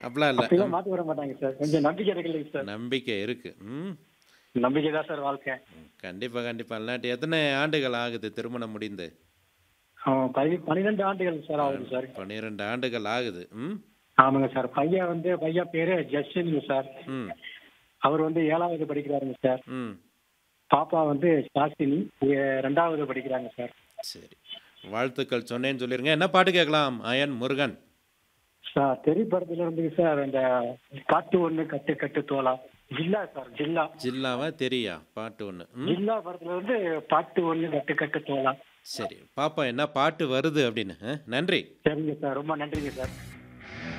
அப்படிலாம் இல்லை அப்படிலாம் மாத்தி விட மாட்டாங்க சார் கொஞ்சம் நம்பிக்கை இருக்குல்லைங்க சார் நம்பிக்கை இருக்கு ம் நம்பிக்கை தான் சார் வாழ்க்கை கண்டிப்பாக கண்டிப்பாக இல்லாட்டி எத்தனை ஆண்டுகள் ஆகுது திருமணம் முடிந்து அவன் பதி பன்னிரெண்டு ஆண்டுகள் சார் ஆகுது சார் பன்னிரெண்டு ஆண்டுகள் ஆகுது ம் ஆமாங்க சார் பையன் வந்து பையன் பேரு ஜஸ்டின்ங்க சார் ம் அவர் வந்து ஏழாவது படிக்கிறாருங்க சார் ம் பாப்பா வந்து சாஸ்தினி எ- ரெண்டாவது படிக்கிறாங்க சார் சரி வாழ்த்துக்கள் சொன்னேன்னு சொல்லிருங்க என்ன பாட்டு கேட்கலாம் அயன் முருகன் சார் தெரி படத்துல இருந்து சார் அந்த காட்டு ஒண்ணு கட்டு கட்டு தோலா ஜில்லா சார் ஜில்லா ஜில்லாவா தெரியா பாட்டு ஒன்று ம் ஜில்லா படத்துல இருந்து பாட்டு ஒண்ணு கட்டு கட்டு தோலா சரி பாப்பா என்ன பாட்டு வருது அப்படின்னு ஆ? நன்றி சரிங்க சார் ரொம்ப நன்றிங்க சார்